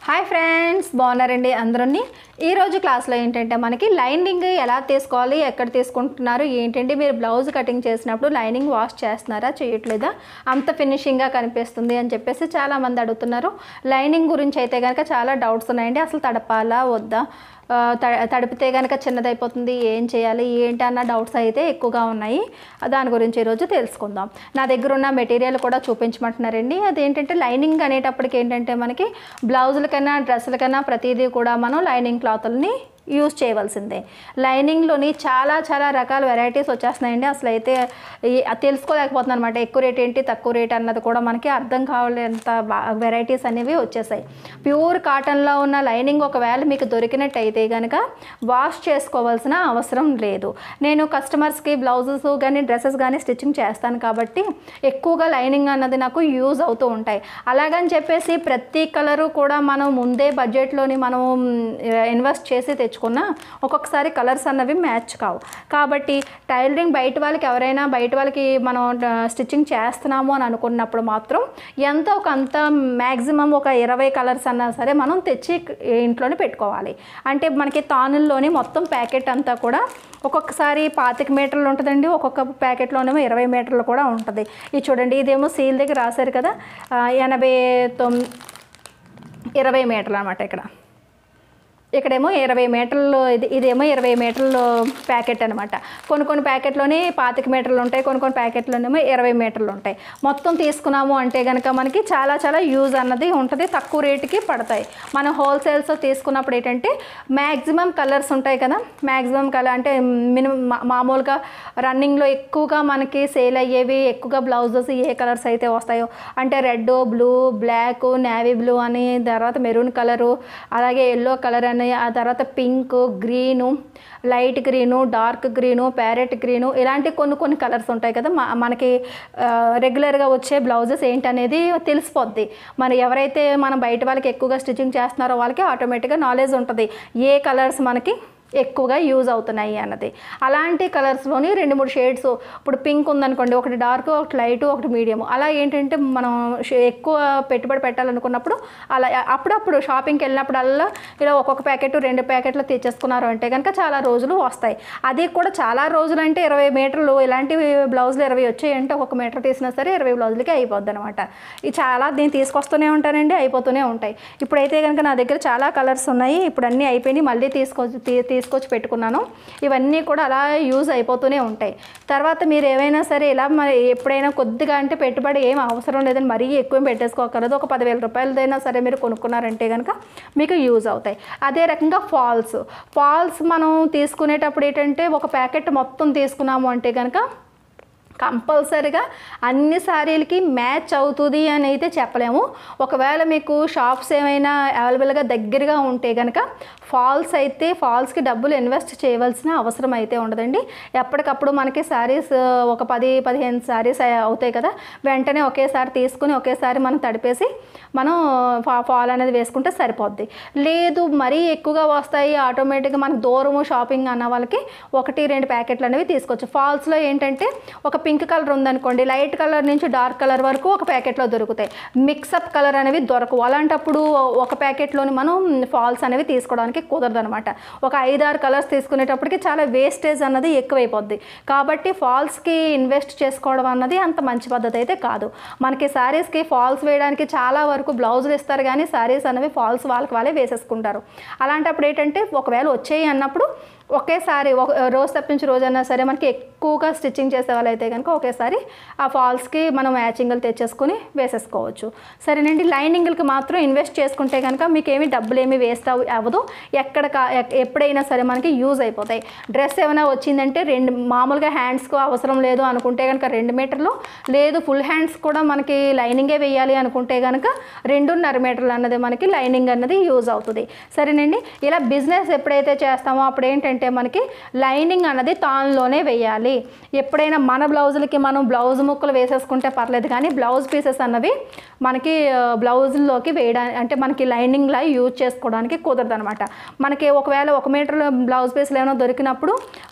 hi friends బాగున్నారండి అందరూని ఈరోజు క్లాస్లో ఏంటంటే మనకి లైనింగ్ ఎలా తీసుకోవాలి ఎక్కడ తీసుకుంటున్నారు ఏంటంటే మీరు బ్లౌజ్ కటింగ్ చేసినప్పుడు లైనింగ్ వాష్ చేస్తున్నారా చేయట్లేదా అంత ఫినిషింగ్గా కనిపిస్తుంది అని చెప్పేసి చాలామంది అడుగుతున్నారు లైనింగ్ గురించి అయితే కనుక చాలా డౌట్స్ ఉన్నాయండి అసలు తడపాలా వద్దా ఆ, త- తడిపితే కనుక చిన్నదైపోతుంది ఏం చేయాలి ఏంటి అన్న డౌట్స్ అయితే ఎక్కువగా ఉన్నాయి దాని గురించి ఈరోజు తెలుసుకుందాం నా దగ్గర ఉన్న మెటీరియల్ కూడా చూపించమంటున్నారండి అదేంటంటే లైనింగ్ అనేటప్పటికి ఏంటంటే మనకి బ్లౌజులకైనా డ్రెస్సులకైనా ప్రతిదీ కూడా మనం లైనింగ్ క్లాతుల్ని యూజ్ చేయవలసిందే లైనింగ్లోని చాలా చాలా రకాల వెరైటీస్ వచ్చేస్తున్నాయండి అసలు అయితే ఈ- తెలుసుకోలేకపోతున్నాను అనమాట ఎక్కువ రేట్ ఏంటి తక్కువ రేట్ అన్నది కూడా మనకి అర్థం కావాలంత వెరైటీస్ అనేవి వచ్చేసాయి ప్యూర్ కాటన్లో ఉన్న లైనింగ్ ఒకవేళ మీకు దొరికినట్టయితే కనుక వాష్ చేసుకోవాల్సిన అవసరం లేదు నేను కస్టమర్స్కి బ్లౌజెస్ కానీ డ్రెస్సెస్ కానీ స్టిచ్చింగ్ చేస్తాను కాబట్టి ఎక్కువగా లైనింగ్ అన్నది నాకు యూజ్ అవుతూ ఉంటాయి అలాగని చెప్పేసి ప్రతి కలరు కూడా మనం ముందే బడ్జెట్లోని మనం ఇన్వెస్ట్ చేసి తెచ్చుకున్న ఒక్కొక్కసారి కలర్స్ అన్నవి మ్యాచ్ కావు కాబట్టి టైలరింగ్ బయట వాళ్ళకి ఎవరైనా బయట వాళ్ళకి మనం స్టిచ్చింగ్ చేస్తున్నాము అని అనుకున్నప్పుడు మాత్రం ఎంత ఒక అంత మ్యాక్సిమం ఒక ఇరవై కలర్స్ అన్నా సరే మనం తెచ్చి ఇంట్లోనే పెట్టుకోవాలి అంటే మనకి తానుల్లోని మొత్తం ప్యాకెట్ అంతా కూడా ఒక్కొక్కసారి పాతిక మీటర్లు ఉంటుందండి ఒక్కొక్క ప్యాకెట్లోనేమో ఇరవై మీటర్లు కూడా ఉంటుంది ఇది చూడండి ఇదేమో సీల్ దగ్గర రాశారు కదా ఆ, ఎనభై తొమ్మిది ఇరవై మీటర్లు అనమాట ఇక్కడ ఇక్కడేమో ఇరవై మీటర్లు ఇది ఇదేమో ఇరవై మీటర్లు ప్యాకెట్ అనమాట కొన్ని కొన్ని ప్యాకెట్లోనే పాతిక మీటర్లు ఉంటాయి కొన్ని కొన్ని ప్యాకెట్లోనేమో ఇరవై మీటర్లు ఉంటాయి మొత్తం తీసుకున్నాము అంటే కనుక మనకి చాలా చాలా యూజ్ అన్నది ఉంటుంది తక్కువ రేటుకి పడతాయి మనం హోల్సేల్స్ తీసుకున్నప్పుడు ఏంటంటే మ్యాక్సిమం కలర్స్ ఉంటాయి కదా మ్యాక్సిమం కలర్ అంటే మినిమం మామూలుగా రన్నింగ్లో ఎక్కువగా మనకి సేల్ అయ్యేవి ఎక్కువగా బ్లౌజెస్ ఏ కలర్స్ అయితే వస్తాయో అంటే red blue black navy blue అని తర్వాత మెరూన్ కలరు అలాగే ఎల్లో కలర్ అని ఆ తర్వాత pink green light green dark green parrot green ఇలాంటి కొన్ని కొన్ని కలర్స్ ఉంటాయి కదా మ- మనకి రెగ్యులర్గా వచ్చే బ్లౌజెస్ ఏంటనేది తెలిసిపోద్ది మరి ఎవరైతే మనం బయట వాళ్ళకి ఎక్కువగా స్టిచ్చింగ్ చేస్తున్నారో వాళ్ళకి ఆటోమేటిక్గా నాలెడ్జ్ ఉంటుంది ఏ కలర్స్ మనకి ఎక్కువగా యూజ్ అవుతున్నాయి అన్నది అలాంటి కలర్స్లోని రెండు మూడు షేడ్స్ ఇప్పుడు పింక్ ఉందనుకోండి ఒకటి డార్క్ ఒకటి లైట్ ఒకటి మీడియం అలా ఏంటంటే మనం షే- ఎక్కువ పెట్టుబడి పెట్టాలనుకున్నప్పుడు అలా అప్పుడప్పుడు షాపింగ్కి వెళ్ళినప్పుడల్లా ఇలా ఒక్కొక్క ప్యాకెట్ రెండు ప్యాకెట్లు తెచ్చేసుకున్నారు అంటే కనుక చాలా రోజులు వస్తాయి అది కూడా చాలా రోజులు అంటే ఇరవై మీటర్లు ఇలాంటి బ్లౌజులు ఇరవై వచ్చాయంటే ఒక్కొక్క మీటర్ తీసినా సరే ఇరవై బ్లౌజులకి అయిపోద్ది అనమాట ఇది చాలా దీన్ని తీసుకొస్తూనే ఉంటానండి అయిపోతూనే ఉంటాయి ఇప్పుడైతే కనుక నా దగ్గర చాలా కలర్స్ ఉన్నాయి ఇప్పుడు అన్నీ అయిపోయినాయి మళ్ళీ తీసుకొచ్చి తీ- తీసుకొచ్చి పెట్టుకున్నాను ఇవన్నీ కూడా అలా యూజ్ అయిపోతూనే ఉంటాయి తర్వాత మీరు ఏమైనా సరే ఇలా మరి ఎప్పుడైనా కొద్దిగా అంటే పెట్టుబడి ఏం అవసరం లేదని మరీ ఎక్కువ పెట్టేసుకోకర్లేదు ఒక పదివేల రూపాయలదైనా సరే మీరు కొనుక్కున్నారంటే కనుక మీకు యూజ్ అవుతాయి అదే రకంగా ఫాల్స్ ఫాల్స్ మనం తీసుకునేటప్పుడు ఏంటంటే ఒక ప్యాకెట్ మొత్తం తీసుకున్నాము అంటే కనుక కంపల్సరిగా అన్ని శారీలకి మ్యాచ్ అవుతుంది అని అయితే చెప్పలేము ఒకవేళ మీకు షాప్స్ ఏమైనా అవైలబుల్గా దగ్గరగా ఉంటే కనుక ఫాల్స్ అయితే ఫాల్స్కి డబ్బులు ఇన్వెస్ట్ చేయవలసిన అవసరం అయితే ఉండదండి ఎప్పటికప్పుడు మనకి శారీస్ ఒక పది పదిహేను శారీస్ అవుతాయి కదా వెంటనే ఒకేసారి తీసుకుని ఒకేసారి మనం తడిపేసి మనం ఫా ఫాల్ అనేది వేసుకుంటే సరిపోద్ది లేదు మరీ ఎక్కువగా వస్తాయి ఆటోమేటిక్గా మనకు దూరము షాపింగ్ అన్న వాళ్ళకి ఒకటి రెండు ప్యాకెట్లు అనేవి తీసుకోవచ్చు ఫాల్స్లో ఏంటంటే ఒక పింక్ కలర్ ఉందనుకోండి లైట్ కలర్ నుంచి డార్క్ కలర్ వరకు ఒక ప్యాకెట్లో దొరుకుతాయి మిక్సప్ కలర్ అనేవి దొరకవు అలాంటప్పుడు ఒక ప్యాకెట్లోని మనం ఫాల్స్ అనేవి తీసుకోవడానికి కుదరదు అనమాట ఒక ఐదారు కలర్స్ తీసుకునేటప్పటికి చాలా వేస్టేజ్ అన్నది ఎక్కువైపోద్ది కాబట్టి ఫాల్స్కి ఇన్వెస్ట్ చేసుకోవడం అన్నది అంత మంచి పద్ధతి అయితే కాదు మనకి శారీస్కి ఫాల్స్ వేయడానికి చాలా వరకు బ్లౌజులు ఇస్తారు కానీ శారీస్ అనేవి ఫాల్స్ వాళ్ళకి వాళ్ళే వేసేసుకుంటారు అలాంటప్పుడు ఏంటంటే ఒకవేళ వచ్చేయి అన్నప్పుడు ఒకేసారి ఒక రోజు తప్పించి రోజన్నా సరే మనకి ఎక్కువగా స్టిచ్చింగ్ చేసే వాళ్ళైతే కనుక ఒకేసారి ఆ ఫాల్స్కి మనం మ్యాచింగ్లు తెచ్చేసుకుని వేసేసుకోవచ్చు సరేనండి లైనింగ్లకి మాత్రం ఇన్వెస్ట్ చేసుకుంటే కనుక మీకు ఏమి డబ్బులు ఏమి వేస్ట్ అవ్ అవ్వదు ఎక్కడ కా- ఎక్- ఎప్పుడైనా సరే మనకి యూజ్ అయిపోతాయి డ్రెస్ ఏమైనా వచ్చిందంటే రెండు మామూలుగా హ్యాండ్స్కు అవసరం లేదు అనుకుంటే కనుక రెండు మీటర్లు లేదు ఫుల్ హ్యాండ్స్ కూడా మనకి లైనింగే వేయాలి అనుకుంటే కనుక రెండున్నర మీటర్లు అన్నది మనకి లైనింగ్ అన్నది యూజ్ అవుతుంది సరేనండి ఇలా బిజినెస్ ఎప్పుడైతే చేస్తామో అప్పుడు ఏంటంటే మనకి లైనింగ్ అన్నది తాన్లోనే వేయాలి ఎప్పుడైనా మన బ్లౌజులకి మనం బ్లౌజ్ ముక్కలు వేసేసుకుంటే పర్లేదు కానీ బ్లౌజ్ పీసెస్ అన్నవి మనకి బ్లౌజుల్లోకి వేయడానికి అంటే మనకి లైనింగ్లా యూజ్ చేసుకోవడానికి కుదరదు అనమాట మనకి ఒకవేళ ఒక మీటర్ బ్లౌజ్ పీస్లు ఏమైనా దొరికినప్పుడు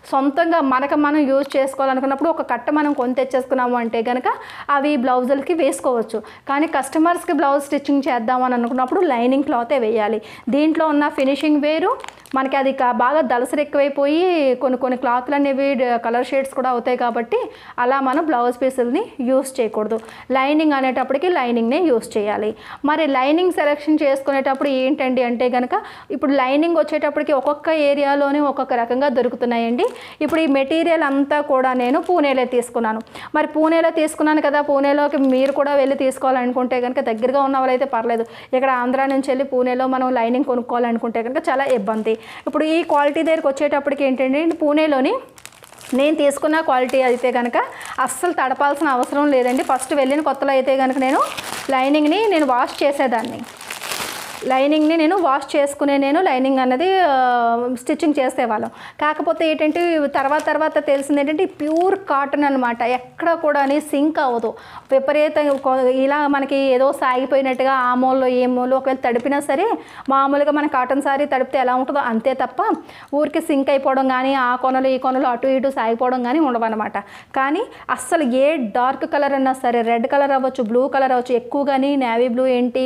సొంతంగా మనకు మనం యూజ్ చేసుకోవాలనుకున్నప్పుడు ఒక కట్ట మనం కొని తెచ్చేసుకున్నాము అంటే కనుక అవి బ్లౌజులకి వేసుకోవచ్చు కానీ కస్టమర్స్కి బ్లౌజ్ స్టిచ్చింగ్ చేద్దామని అనుకున్నప్పుడు లైనింగ్ క్లాతే వేయాలి దీంట్లో ఉన్న ఫినిషింగ్ వేరు మనకి అది కా- బాగా దలసరి ఎక్కువైపోయి కొన్ని కొన్ని క్లాత్లు అనేవి కలర్ షేడ్స్ కూడా అవుతాయి కాబట్టి అలా మనం బ్లౌజ్ పీసుల్ని యూస్ చేయకూడదు లైనింగ్ అనేటప్పటికి లైనింగ్నే యూస్ చేయాలి మరి లైనింగ్ సెలెక్షన్ చేసుకునేటప్పుడు ఏంటండి అంటే కనుక ఇప్పుడు లైనింగ్ వచ్చేటప్పటికి ఒక్కొక్క ఏరియాలోనే ఒక్కొక్క రకంగా దొరుకుతున్నాయండి ఇప్పుడు ఈ మెటీరియల్ అంతా కూడా నేను పూణేలో తీసుకున్నాను మరి పూణేలో తీసుకున్నాను కదా పూణేలోకి మీరు కూడా వెళ్ళి తీసుకోవాలనుకుంటే కనుక దగ్గరగా ఉన్న వాళ్ళైతే పర్లేదు ఇక్కడ ఆంధ్ర నుంచి వెళ్ళి పూణేలో మనం లైనింగ్ కొనుక్కోవాలనుకుంటే కనుక చాలా ఇబ్బంది ఇప్పుడు ఈ క్వాలిటీ దగ్గరికి వచ్చేటప్పటికి ఏంటంటే పూణేలోని నేను తీసుకున్న క్వాలిటీ అయితే కనుక అస్సలు తడపాల్సిన అవసరం లేదండి ఫస్ట్ వెళ్ళిన కొత్తలో అయితే కనుక నేను లైనింగ్ని నేను వాష్ చేసేదాన్ని లైనింగ్ని నేను వాష్ చేసుకునే నేను లైనింగ్ అన్నది ఆ, స్టిచ్చింగ్ చేసేవాళ్ళం కాకపోతే ఏంటంటే తర్వాత తర్వాత తెలిసింది ఏంటంటే ప్యూర్ కాటన్ అనమాట ఎక్కడ కూడా సింక్ అవ్వదు విపరీతంగా కొ- ఇలా మనకి ఏదో సాగిపోయినట్టుగా ఆ మూలలో ఏ మూలలో ఒకవేళ తడిపినా సరే మామూలుగా మన కాటన్ సారీ తడిపితే ఎలా ఉంటుందో అంతే తప్ప ఊరికి సింక్ అయిపోవడం కానీ ఆ కొనలు ఈ కొనలు అటు ఇటు సాగిపోవడం కానీ ఉండవన్నమాట కానీ అస్సలు ఏ డార్క్ కలర్ అన్నా సరే రెడ్ కలర్ అవ్వచ్చు బ్లూ కలర్ అవ్వచ్చు ఎక్కువ కానీ నేవీ బ్లూ ఏంటి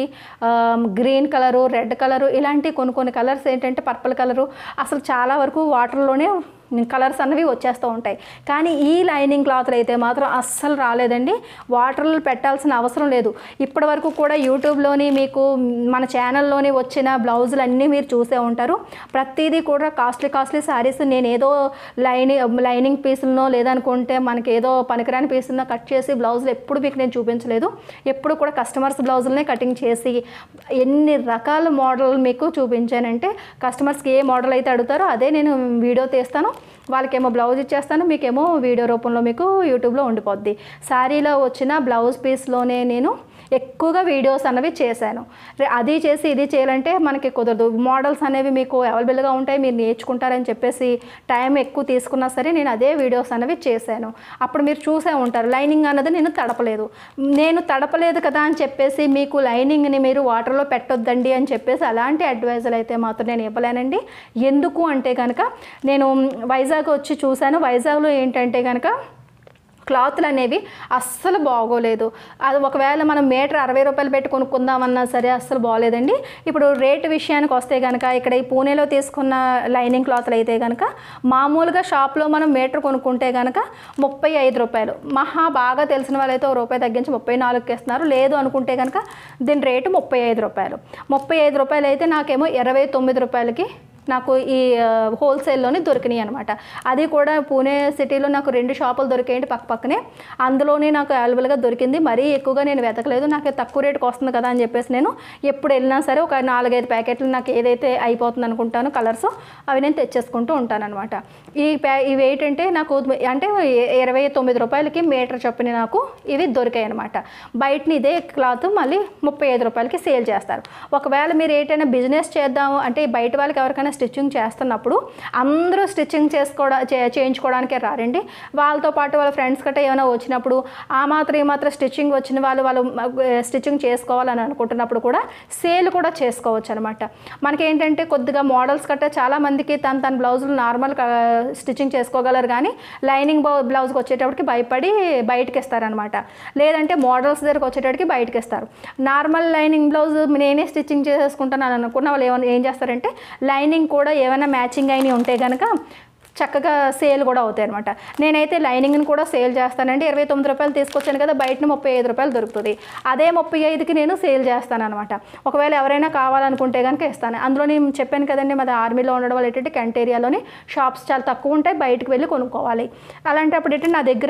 గ్రీన్ కలరు రెడ్ కలరు ఇలాంటి కొన్ని కొన్ని కలర్స్ ఏంటంటే పర్పుల్ కలరు అసలు చాలా వరకు వాటర్లోనే కలర్స్ అన్నవి వచ్చేస్తూ ఉంటాయి కానీ ఈ లైనింగ్ క్లాత్లు అయితే మాత్రం అస్సలు రాలేదండి వాటర్లో పెట్టాల్సిన అవసరం లేదు ఇప్పటి వరకు కూడా యూట్యూబ్లోని మీకు మన ఛానల్లోని వచ్చిన బ్లౌజులు అన్నీ మీరు చూసే ఉంటారు ప్రతిదీ కూడా కాస్ట్లీ కాస్ట్లీ శారీస్ నేను ఏదో లైనింగ్ లైనింగ్ పీసులనో లేదనుకుంటే మనకి ఏదో పనికిరాని పీసులనో కట్ చేసి బ్లౌజులు ఎప్పుడు మీకు నేను చూపించలేదు ఎప్పుడు కూడా కస్టమర్స్ బ్లౌజులనే కటింగ్ చేసి ఎన్ని రకాల మోడల్ మీకు చూపించానంటే కస్టమర్స్కి ఏ మోడల్ అయితే అడుగుతారో అదే నేను వీడియో తీస్తాను వాళ్ళకేమో బ్లౌజ్ ఇచ్చేస్తాను మీకేమో వీడియో రూపంలో మీకు యూట్యూబ్లో ఉండిపోద్ది శారీలో వచ్చిన బ్లౌజ్ పీస్లోనే నేను ఎక్కువగా వీడియోస్ అన్నవి చేశాను రే- అది చేసి ఇది చేయాలంటే మనకి కుదరదు మోడల్స్ అనేవి మీకు అవైలబుల్గా ఉంటాయి మీరు నేర్చుకుంటారని చెప్పేసి టైం ఎక్కువ తీసుకున్నా సరే నేను అదే వీడియోస్ అనేవి చేశాను అప్పుడు మీరు చూసే ఉంటారు లైనింగ్ అన్నది నేను తడపలేదు నేను తడపలేదు కదా అని చెప్పేసి మీకు లైనింగ్ని మీరు వాటర్లో పెట్టొద్దండి అని చెప్పేసి అలాంటి అడ్వైజులు అయితే మాత్రం నేను ఇవ్వలేనండి ఎందుకు అంటే కనుక నేను వైజాగ్ వచ్చి చూశాను వైజాగ్లో ఏంటంటే కనుక క్లాత్లు అనేవి అస్సలు బాగోలేదు అది ఒకవేళ మనం మీటర్ అరవై రూపాయలు పెట్టి కొనుక్కుందామన్నా సరే అస్సలు బాగోలేదండి ఇప్పుడు రేటు విషయానికి వస్తే కనుక ఇక్కడ ఈ పూణేలో తీసుకున్న లైనింగ్ క్లాత్లు అయితే కనుక మామూలుగా షాప్లో మనం మీటర్ కొనుక్కుంటే కనుక ముప్పై ఐదు రూపాయలు మహా బాగా తెలిసిన వాళ్ళైతే ఒక రూపాయి తగ్గించి ముప్పై నాలుగుకి ఇస్తున్నారు లేదు అనుకుంటే కనుక దీని రేటు ముప్పై ఐదు రూపాయలు ముప్పై ఐదు రూపాయలు అయితే నాకేమో ఇరవై తొమ్మిది రూపాయలకి నాకు ఈ ఆ, హోల్సేల్లోనే దొరికినాయి అనమాట అది కూడా పూణే సిటీలో నాకు రెండు షాపులు దొరికాయండి పక్క పక్కనే అందులోనే నాకు అవైలబుల్గా దొరికింది మరీ ఎక్కువగా నేను వెతకలేదు నాకు తక్కువ రేటుకి వస్తుంది కదా అని చెప్పేసి నేను ఎప్పుడు వెళ్ళినా సరే ఒక నాలుగైదు ప్యాకెట్లు నాకు ఏదైతే అయిపోతుంది అనుకుంటానో కలర్స్ అవి నేను తెచ్చేసుకుంటూ ఉంటానన్నమాట ఈ ప్యా ఇవి ఏంటంటే నాకు అంటే ఇరవై తొమ్మిది రూపాయలకి మీటర్ చొప్పున నాకు ఇవి దొరికాయి అనమాట బయటని ఇదే క్లాత్ మళ్ళీ ముప్పై ఐదు రూపాయలకి సేల్ చేస్తారు ఒకవేళ మీరు ఏంటైనా బిజినెస్ చేద్దాము అంటే బయట వాళ్ళకి ఎవరికైనా స్టిచ్చింగ్ చేస్తున్నప్పుడు అందరూ స్టిచ్చింగ్ చేసుకోవడా చే- చేయించుకోవడానికే రారండి వాళ్ళతో పాటు వాళ్ళ ఫ్రెండ్స్ గట్రా ఏమైనా వచ్చినప్పుడు ఆ మాత్రం ఈ మాత్రం స్టిచ్చింగ్ వచ్చిన వాళ్ళు వాళ్ళు స్టిచ్చింగ్ చేసుకోవాలని అనుకుంటున్నప్పుడు కూడా సేల్ కూడా చేసుకోవచ్చు అనమాట మనకేంటంటే కొద్దిగా మోడల్స్ గట్రా చాలా మందికి తన తన బ్లౌజులు నార్మల్ స్టిచ్చింగ్ చేసుకోగలరు కానీ లైనింగ్ బ్లౌజ్కి వచ్చేటప్పటికి భయపడి బయటకి ఇస్తారనమాట లేదంటే మోడల్స్ దగ్గరకు వచ్చేటప్పటికి బయటకి ఇస్తారు నార్మల్ లైనింగ్ బ్లౌజ్ నేనే స్టిచ్చింగ్ చేసేసుకుంటాను అని అనుకున్న వాళ్ళు ఏమైనా ఏం చేస్తారంటే లైనింగ్ కూడా ఏమైనా మ్యాచింగ్ అయినవి ఉంటే కనుక చక్కగా సేల్ కూడా అవుతాయి అనమాట నేనైతే లైనింగ్ని కూడా సేల్ చేస్తానండి ఇరవై తొమ్మిది రూపాయలు తీసుకొచ్చాను కదా బయట ముప్పై ఐదు రూపాయలు దొరుకుతుంది అదే ముప్పై ఐదుకి నేను సేల్ చేస్తాను అనమాట ఒకవేళ ఎవరైనా కావాలనుకుంటే కనుక ఇస్తాను అందులో నేను చెప్పాను కదండి మాది ఆర్మీలో ఉండడం వల్ల ఏంటంటే కెంట్ ఏరియాలోని షాప్స్ చాలా తక్కువ ఉంటాయి బయటకు వెళ్ళి కొనుక్కోవాలి అలాంటప్పుడు ఏంటంటే నా దగ్గర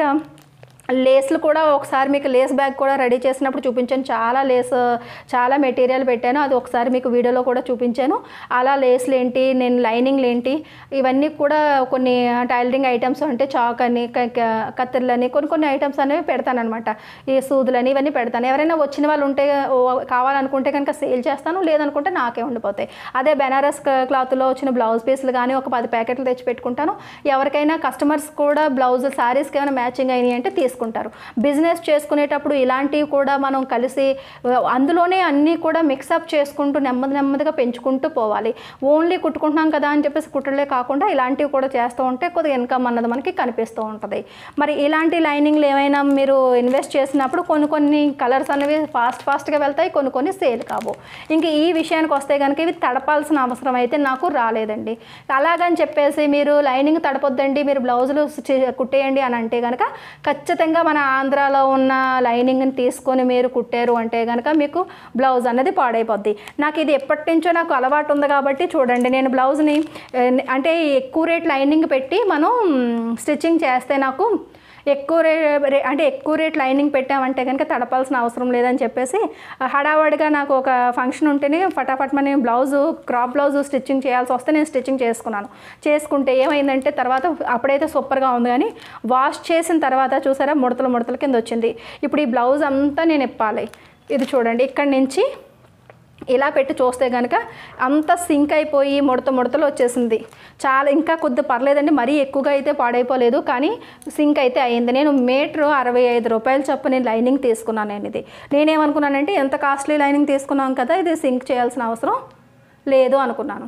లేస్లు కూడా ఒకసారి మీకు లేస్ బ్యాగ్ కూడా రెడీ చేసినప్పుడు చూపించాను చాలా లేస్ చాలా మెటీరియల్ పెట్టాను అది ఒకసారి మీకు వీడియోలో కూడా చూపించాను అలా లేస్లు ఏంటి నేను లైనింగ్లు ఏంటి ఇవన్నీ కూడా కొన్ని టైలరింగ్ ఐటమ్స్ అంటే చాక్ అని క- క- కత్తెరలని కొన్ని కొన్ని ఐటమ్స్ అనేవి పెడతాను అనమాట ఈ సూదులని ఇవన్నీ పెడతాను ఎవరైనా వచ్చిన వాళ్ళు ఉంటే ఓ, కావాలనుకుంటే కనుక సేల్ చేస్తాను లేదనుకుంటే నాకే ఉండిపోతాయి అదే బెనారస్ క- క్లాత్లో వచ్చిన బ్లౌజ్ పీస్లు కానీ ఒక పది ప్యాకెట్లు తెచ్చి పెట్టుకుంటాను ఎవరికైనా కస్టమర్స్ కూడా బ్లౌజ్ శారీస్కి ఏమైనా మ్యాచింగ్ అయినాయి అంటే తీసుకుంటాను తీసుకుంటారు బిజినెస్ చేసుకునేటప్పుడు ఇలాంటివి కూడా మనం కలిసి ఆ, అందులోనే అన్నీ కూడా మిక్సప్ చేసుకుంటూ నెమ్మది నెమ్మదిగా పెంచుకుంటూ పోవాలి ఓన్లీ కుట్టుకుంటున్నాం కదా అని చెప్పేసి కుట్టలే కాకుండా ఇలాంటివి కూడా చేస్తూ ఉంటే కొద్దిగా ఇన్కమ్ అన్నది మనకి కనిపిస్తూ ఉంటుంది మరి ఇలాంటి లైనింగ్లు ఏమైనా మీరు ఇన్వెస్ట్ చేసినప్పుడు కొన్ని కొన్ని కలర్స్ అనేవి ఫాస్ట్ ఫాస్ట్గా వెళ్తాయి కొన్ని కొన్ని సేల్ కావు ఇంక ఈ విషయానికి వస్తే కనుక ఇవి తడపాల్సిన అవసరం అయితే నాకు రాలేదండి అలాగని చెప్పేసి మీరు లైనింగ్ తడపొద్దండి మీరు బ్లౌజులు చే- కుట్టేయండి అని అంటే కనుక ఖచ్చితంగా మన ఆంధ్రాలో ఉన్న లైనింగ్ని తీసుకొని మీరు కుట్టారు అంటే కనుక మీకు బ్లౌజ్ అన్నది పాడైపోద్ది నాకు ఇది ఎప్పటి నుంచో నాకు అలవాటు ఉంది కాబట్టి చూడండి నేను బ్లౌజ్ని ఏ, అంటే ఎక్కువ రేట్ లైనింగ్ పెట్టి మనం స్టిచ్చింగ్ చేస్తే నాకు ఎక్కువ రే రే- అంటే ఎక్కువ రేట్ లైనింగ్ పెట్టామంటే కనుక తడపాల్సిన అవసరం లేదని చెప్పేసి హడావడిగా నాకు ఒక ఫంక్షన్ ఉంటేనే ఫటాఫట్ నేను బ్లౌజు క్రాప్ బ్లౌజ్ స్టిచ్చింగ్ చేయాల్సి వస్తే నేను స్టిచ్చింగ్ చేసుకున్నాను చేసుకుంటే ఏమైందంటే తర్వాత అప్పుడైతే సూపర్గా ఉంది కానీ వాష్ చేసిన తర్వాత చూసారా ముడతలు ముడతల కింద వచ్చింది ఇప్పుడు ఈ బ్లౌజ్ అంతా నేను ఇప్పాలి ఇది చూడండి ఇక్కడి నుంచి ఇలా పెట్టి చూస్తే కనుక అంత సింక్ అయిపోయి ముడత ముడతలు వచ్చేసింది చాలా ఇంకా కొద్ది పర్లేదండి మరీ ఎక్కువగా అయితే పాడైపోలేదు కానీ సింక్ అయితే అయింది నేను మీటర్ అరవై ఐదు రూపాయలు చొప్పున నేను లైనింగ్ తీసుకున్నాను నేను ఇది నేనేమనుకున్నానంటే ఎంత కాస్ట్లీ లైనింగ్ తీసుకున్నాం కదా ఇది సింక్ చేయాల్సిన అవసరం లేదు అనుకున్నాను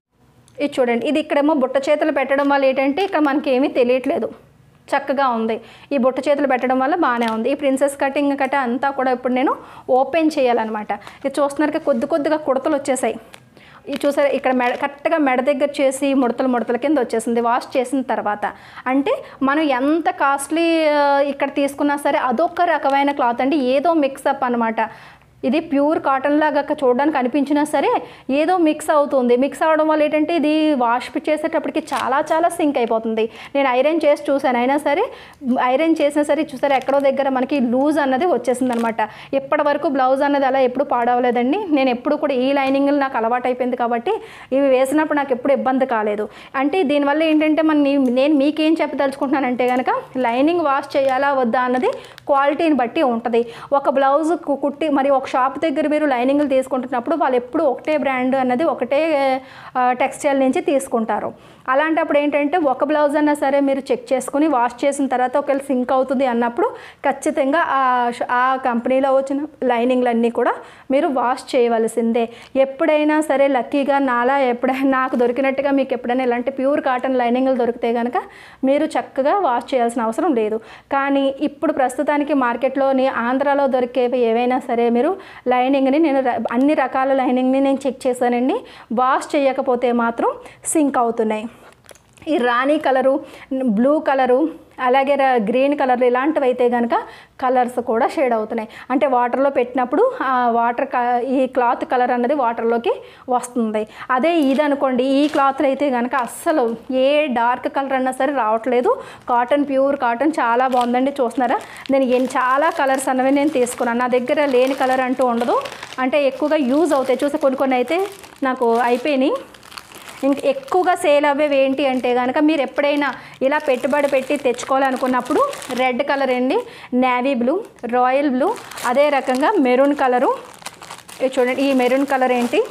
ఇది చూడండి ఇది ఇక్కడేమో బుట్ట చేతులు పెట్టడం వల్ల ఏంటంటే ఇక్కడ మనకి ఏమీ తెలియట్లేదు చక్కగా ఉంది ఈ బుట్ట చేతులు పెట్టడం వల్ల బాగానే ఉంది ఈ ప్రిన్సెస్ కటింగ్ కట్ట అంతా కూడా ఇప్పుడు నేను ఓపెన్ చేయాలన్నమాట ఇది చూస్తున్నారు కదా, కొద్ది కొద్దిగా కుడతలు వచ్చేసాయి ఇది చూసారు ఇక్కడ మెడ కరెక్ట్గా మెడ దగ్గర చేసి ముడతలు ముడతల కింద వచ్చేసింది వాష్ చేసిన తర్వాత అంటే మనం ఎంత కాస్ట్లీ ఆ, ఇక్కడ తీసుకున్నా సరే అదొక రకమైన క్లాత్ అండి ఏదో మిక్సప్ అనమాట ఇది ప్యూర్ కాటన్ లాగా చూడడానికి అనిపించినా సరే ఏదో మిక్స్ అవుతుంది మిక్స్ అవడం వల్ల ఏంటంటే ఇది వాష్ చేసేటప్పటికి చాలా చాలా సింక్ అయిపోతుంది నేను ఐరన్ చేసి చూశాను అయినా సరే ఐరన్ చేసినా సరే చూసారు ఎక్కడో దగ్గర మనకి లూజ్ అన్నది వచ్చేసింది అనమాట ఇప్పటి వరకు బ్లౌజ్ అన్నది అలా ఎప్పుడు పాడవలేదండి నేను ఎప్పుడు కూడా ఈ లైనింగ్లు నాకు అలవాటు అయిపోయింది కాబట్టి ఇవి వేసినప్పుడు నాకు ఎప్పుడు ఇబ్బంది కాలేదు అంటే దీనివల్ల ఏంటంటే మన నీ- నేను మీకేం చెప్పదలుచుకుంటున్నానంటే కనుక లైనింగ్ వాష్ చేయాలా వద్దా అన్నది క్వాలిటీని బట్టి ఉంటుంది ఒక బ్లౌజ్ కు- కుట్టి మరి ఒక షాప్ దగ్గర మీరు లైనింగ్లు తీసుకుంటున్నప్పుడు వాళ్ళు ఎప్పుడు ఒకటే బ్రాండ్ అన్నది ఒకటే టెక్స్టైల్ నుంచి తీసుకుంటారు అలాంటప్పుడు ఏంటంటే ఒక బ్లౌజ్ అన్నా సరే మీరు చెక్ చేసుకుని వాష్ చేసిన తర్వాత ఒకవేళ సింక్ అవుతుంది అన్నప్పుడు ఖచ్చితంగా ఆ ష- ఆ కంపెనీలో వచ్చిన లైనింగ్లన్నీ కూడా మీరు వాష్ చేయవలసిందే ఎప్పుడైనా సరే లక్కీగా నాలా ఎప్పుడైనా నాకు దొరికినట్టుగా మీకు ఎప్పుడైనా ఇలాంటి ప్యూర్ కాటన్ లైనింగ్లు దొరికితే కనుక మీరు చక్కగా వాష్ చేయాల్సిన అవసరం లేదు కానీ ఇప్పుడు ప్రస్తుతానికి మార్కెట్లోని ఆంధ్రాలో దొరికేవి ఏవైనా సరే మీరు లైనింగ్ని నేను ర- అన్ని రకాల లైనింగ్ని నేను చెక్ చేశానండి వాష్ చేయకపోతే మాత్రం సింక్ అవుతున్నాయి ఈ రాణి కలరు బ్లూ కలరు అలాగే ర- గ్రీన్ కలర్ ఇలాంటివి అయితే కనుక కలర్స్ కూడా షేడ్ అవుతున్నాయి అంటే వాటర్లో పెట్టినప్పుడు ఆ వాటర్ క ఈ క్లాత్ కలర్ అన్నది వాటర్లోకి వస్తుంది అదే ఇది అనుకోండి ఈ క్లాత్లు అయితే కనుక అస్సలు ఏ డార్క్ కలర్ అన్నా సరే రావట్లేదు కాటన్ ప్యూర్ కాటన్ చాలా బాగుందండి చూస్తున్నారా నేను ఎన్ చాలా కలర్స్ అన్నవి నేను తీసుకున్నాను నా దగ్గర లేని కలర్ అంటూ ఉండదు అంటే ఎక్కువగా యూజ్ అవుతాయి చూస్తే కొన్ని కొన్ని అయితే నాకు అయిపోయినాయి ఇంక ఎక్కువగా సేల్ అవ్వేవి ఏంటి అంటే కనుక మీరు ఎప్పుడైనా ఇలా పెట్టుబడి పెట్టి తెచ్చుకోవాలనుకున్నప్పుడు రెడ్ కలర్ అండి నేవీ బ్లూ రాయల్ బ్లూ అదే రకంగా మెరూన్ కలరు ఇది చూడండి ఈ మెరూన్ కలర్ ఏంటి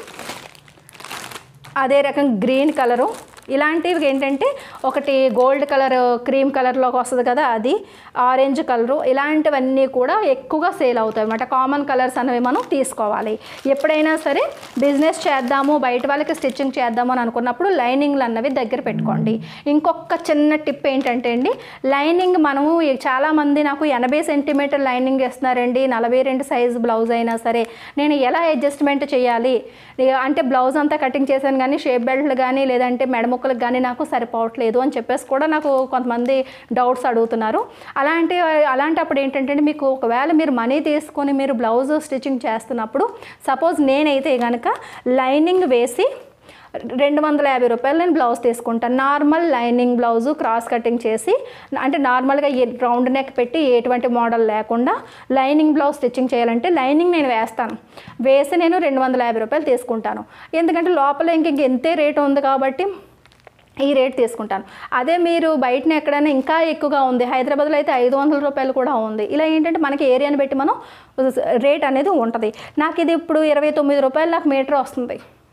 అదే రకం గ్రీన్ కలరు ఇలాంటివి ఏంటంటే ఒకటి గోల్డ్ కలర్ క్రీమ్ కలర్లోకి వస్తుంది కదా అది ఆరెంజ్ కలరు ఇలాంటివన్నీ కూడా ఎక్కువగా సేల్ అవుతాయి అన్నమాట కామన్ కలర్స్ అనేవి మనం తీసుకోవాలి ఎప్పుడైనా సరే బిజినెస్ చేద్దాము బయట వాళ్ళకి స్టిచ్చింగ్ చేద్దాము అని అనుకున్నప్పుడు లైనింగ్లు అన్నవి దగ్గర పెట్టుకోండి ఇంకొక చిన్న టిప్ ఏంటంటే అండి లైనింగ్ మనము చాలామంది నాకు ఎనభై సెంటీమీటర్ లైనింగ్ వేస్తున్నారండి నలభై రెండు సైజు బ్లౌజ్ అయినా సరే నేను ఎలా అడ్జస్ట్మెంట్ చేయాలి ఇక అంటే బ్లౌజ్ అంతా కటింగ్ చేశాను కానీ షేప్ బెల్ట్లు కానీ లేదంటే మెడముక్కలకు కానీ నాకు సరిపోవట్లేదు అని చెప్పేసి కూడా నాకు కొంతమంది డౌట్స్ అడుగుతున్నారు అలాంటి అలాంటప్పుడు ఏంటంటే మీకు ఒకవేళ మీరు మనీ తీసుకొని మీరు బ్లౌజ్ స్టిచ్చింగ్ చేస్తున్నప్పుడు సపోజ్ నేనైతే కనుక లైనింగ్ వేసి రెండు వందల యాభై రూపాయలు నేను బ్లౌజ్ తీసుకుంటాను normal lining blouse cross cutting చేసి అంటే నార్మల్గా ఏ రౌండ్ నెక్ పెట్టి ఎటువంటి మోడల్ లేకుండా లైనింగ్ బ్లౌజ్ స్టిచ్చింగ్ చేయాలంటే లైనింగ్ నేను వేస్తాను వేసి నేను రెండు వందల యాభై రూపాయలు తీసుకుంటాను ఎందుకంటే లోపల ఇంక ఇంక ఎంతే రేట్ ఉంది కాబట్టి ఈ రేట్ తీసుకుంటాను అదే మీరు బయటన ఎక్కడైనా ఇంకా ఎక్కువగా ఉంది హైదరాబాద్లో అయితే ఐదు వందల రూపాయలు కూడా ఉంది ఇలా ఏంటంటే మనకి ఏరియాని బట్టి మనం రేట్ అనేది ఉంటుంది నాకు ఇది ఇప్పుడు ఇరవై తొమ్మిది రూపాయలు నాకు మీటర్ వస్తుంది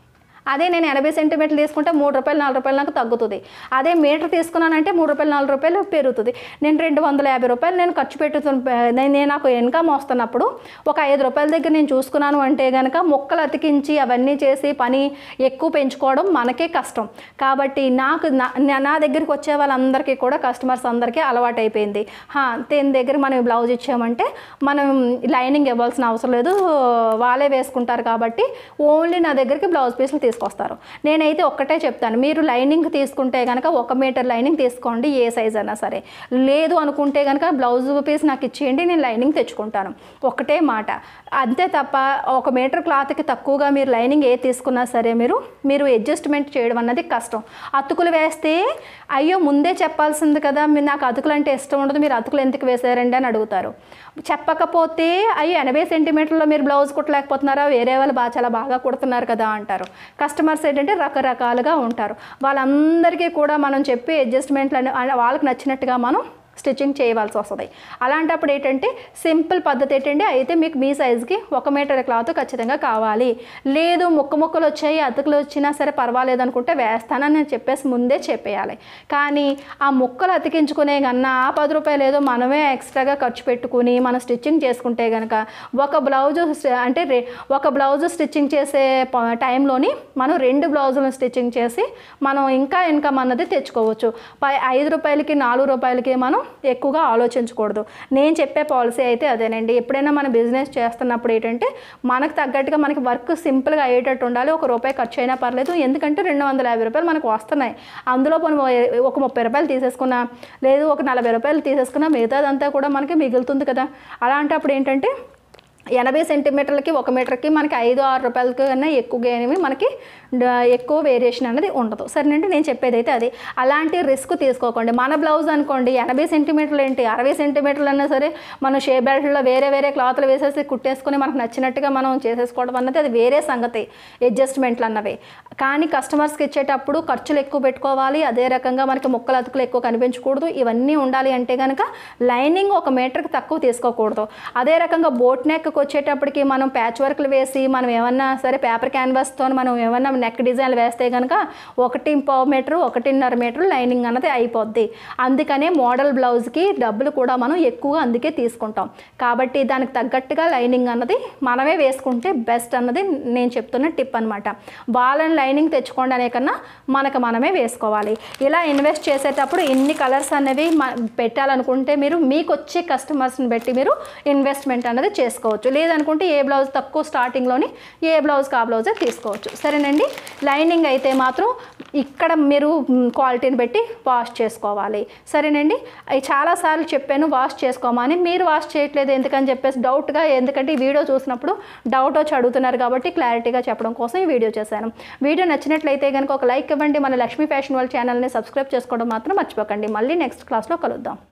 అదే నేను ఎనభై సెంటీమీటర్లు తీసుకుంటే మూడు రూపాయలు నాలుగు రూపాయలు నాకు తగ్గుతుంది అదే మీటర్ తీసుకున్నానంటే మూడు రూపాయలు నాలుగు రూపాయలు పెరుగుతుంది నేను రెండు వందల యాభై రూపాయలు నేను ఖర్చు పెట్టుతున్న నేను నేను నాకు ఇన్కమ్ వస్తున్నప్పుడు ఒక ఐదు రూపాయల దగ్గర నేను చూసుకున్నాను అంటే కనుక మొక్కలు అతికించి అవన్నీ చేసి పని ఎక్కువ పెంచుకోవడం మనకే కష్టం కాబట్టి నాకు నా నా- నా దగ్గరికి వచ్చే వాళ్ళందరికీ కూడా కస్టమర్స్ అందరికీ అలవాటు అయిపోయింది హా, దీని దగ్గర మనం బ్లౌజ్ ఇచ్చామంటే మనం లైనింగ్ ఇవ్వాల్సిన అవసరం లేదు వాళ్ళే వేసుకుంటారు కాబట్టి ఓన్లీ నా దగ్గరికి బ్లౌజ్ పీసులు తీసుకొస్తారు నేనైతే ఒక్కటే చెప్తాను మీరు లైనింగ్ తీసుకుంటే కనుక ఒక మీటర్ లైనింగ్ తీసుకోండి ఏ సైజ్ అయినా సరే లేదు అనుకుంటే కనుక బ్లౌజ్ పీస్ నాకు ఇచ్చేయండి నేను లైనింగ్ తెచ్చుకుంటాను ఒకటే మాట అంతే తప్ప ఒక మీటర్ క్లాత్కి తక్కువగా మీరు లైనింగ్ ఏ తీసుకున్నా సరే మీరు మీరు అడ్జస్ట్మెంట్ చేయడం అన్నది కష్టం అతుకులు వేస్తే అయ్యో ముందే చెప్పాల్సింది కదా మీరు నాకు అతుకులు అంటే ఇష్టం ఉండదు మీరు అతుకులు ఎందుకు వేసారండి అని అడుగుతారు చెప్పకపోతే అయ్యో ఎనభై సెంటీమీటర్లో మీరు బ్లౌజ్ కుట్టలేకపోతున్నారా వేరే వాళ్ళు బాగా చాలా బాగా కుడుతున్నారు కదా అంటారు కస్టమర్స్ ఏంటంటే రకరకాలుగా ఉంటారు వాళ్ళందరికీ కూడా మనం చెప్పి అడ్జస్ట్మెంట్లు అని వాళ్ళకి నచ్చినట్టుగా మనం స్టిచ్చింగ్ చేయవలసి వస్తుంది అలాంటప్పుడు ఏంటంటే సింపుల్ పద్ధతి ఏంటంటే అయితే మీకు మీ సైజుకి ఒక మీటర్ క్లాత్ ఖచ్చితంగా కావాలి లేదు ముక్క ముక్కలు వచ్చాయి అతుకులు వచ్చినా సరే పర్వాలేదు అనుకుంటే వేస్తానని నేను చెప్పేసి ముందే చెప్పేయాలి కానీ ఆ ముక్కలు అతికించుకునే కన్నా ఆ పది రూపాయలు ఏదో మనమే ఎక్స్ట్రాగా ఖర్చు పెట్టుకుని మనం స్టిచ్చింగ్ చేసుకుంటే కనుక ఒక బ్లౌజ్ అంటే రె- ఒక బ్లౌజ్ స్టిచ్చింగ్ చేసే ప- టైంలోని మనం రెండు బ్లౌజులను స్టిచ్చింగ్ చేసి మనం ఇంకా ఇన్కమ్ అన్నది తెచ్చుకోవచ్చు పై ఐదు రూపాయలకి నాలుగు రూపాయలకి మనం ఎక్కువగా ఆలోచించకూడదు నేను చెప్పే పాలసీ అయితే అదేనండి ఎప్పుడైనా మన బిజినెస్ చేస్తున్నప్పుడు ఏంటంటే మనకు తగ్గట్టుగా మనకి వర్క్ సింపుల్గా అయ్యేటట్టు ఉండాలి ఒక రూపాయి ఖర్చు అయినా పర్లేదు ఎందుకంటే రెండు వందల యాభై రూపాయలు మనకు వస్తున్నాయి అందులో మనం ఒక ముప్పై రూపాయలు తీసేసుకున్నా లేదు ఒక నలభై రూపాయలు తీసేసుకున్నా మిగతాదంతా కూడా మనకి మిగులుతుంది కదా అలాంటప్పుడు ఏంటంటే ఎనభై సెంటీమీటర్లకి ఒక మీటర్కి మనకి ఐదు ఆరు రూపాయల కన్నా ఎక్కువగా ఏమి మనకి డ- ఎక్కువ వేరియేషన్ అనేది ఉండదు సరేనండి నేను చెప్పేది అయితే అది అలాంటి రిస్క్ తీసుకోకండి మన బ్లౌజ్ అనుకోండి ఎనభై సెంటీమీటర్లు ఏంటి అరవై సెంటీమీటర్లు అన్నా సరే మనం షే బెల్ట్లో వేరే వేరే క్లాత్లు వేసేసి కుట్టేసుకొని మనకు నచ్చినట్టుగా మనం చేసేసుకోవడం అన్నది అది వేరే సంగతి అడ్జస్ట్మెంట్లు అన్నవి కానీ కస్టమర్స్కి ఇచ్చేటప్పుడు ఖర్చులు ఎక్కువ పెట్టుకోవాలి అదే రకంగా మనకి ముక్కలు అతుకులు ఎక్కువ కనిపించకూడదు ఇవన్నీ ఉండాలి అంటే కనుక లైనింగ్ ఒక మీటర్కి తక్కువ తీసుకోకూడదు అదే రకంగా బోట్ నెక్కి వచ్చేటప్పటికి మనం ప్యాచ్ వర్క్లు వేసి మనం ఏమన్నా సరే పేపర్ క్యాన్వాస్తో మనం ఏమన్నా నెక్ డిజైన్లు వేస్తే కనుక ఒకటి పావు మీటరు ఒకటిన్నర మీటరు లైనింగ్ అన్నది అయిపోద్ది అందుకనే మోడల్ బ్లౌజ్కి డబ్బులు కూడా మనం ఎక్కువగా అందుకే తీసుకుంటాం కాబట్టి దానికి తగ్గట్టుగా లైనింగ్ అన్నది మనమే వేసుకుంటే బెస్ట్ అన్నది నేను చెప్తున్న టిప్ అనమాట వాళ్ళని లైనింగ్ తెచ్చుకోండి అనే కన్నా మనకు మనమే వేసుకోవాలి ఇలా ఇన్వెస్ట్ చేసేటప్పుడు ఇన్ని కలర్స్ అనేవి మ- పెట్టాలనుకుంటే మీరు మీకు వచ్చే కస్టమర్స్ని బట్టి మీరు ఇన్వెస్ట్మెంట్ అనేది చేసుకోవచ్చు లేదనుకుంటే ఏ బ్లౌజ్ తక్కువ స్టార్టింగ్లోని ఏ బ్లౌజ్కి ఆ బ్లౌజే తీసుకోవచ్చు సరేనండి లైనింగ్ అయితే మాత్రం ఇక్కడ మీరు మ్, క్వాలిటీని బట్టి వాష్ చేసుకోవాలి సరేనండి అవి చాలాసార్లు చెప్పాను వాష్ చేసుకోమని మీరు వాష్ చేయట్లేదు ఎందుకని చెప్పేసి డౌట్గా ఎందుకంటే ఈ వీడియో చూసినప్పుడు డౌట్ వచ్చి అడుగుతున్నారు కాబట్టి క్లారిటీగా చెప్పడం కోసం ఈ వీడియో చేశాను వీడియో నచ్చినట్లయితే కనుక ఒక లైక్ ఇవ్వండి మన లక్ష్మీ ఫ్యాషన్ వాళ్ళ ఛానల్ని సబ్స్క్రైబ్ చేసుకోవడం మాత్రం మర్చిపోకండి మళ్ళీ నెక్స్ట్ క్లాస్లో కలుద్దాం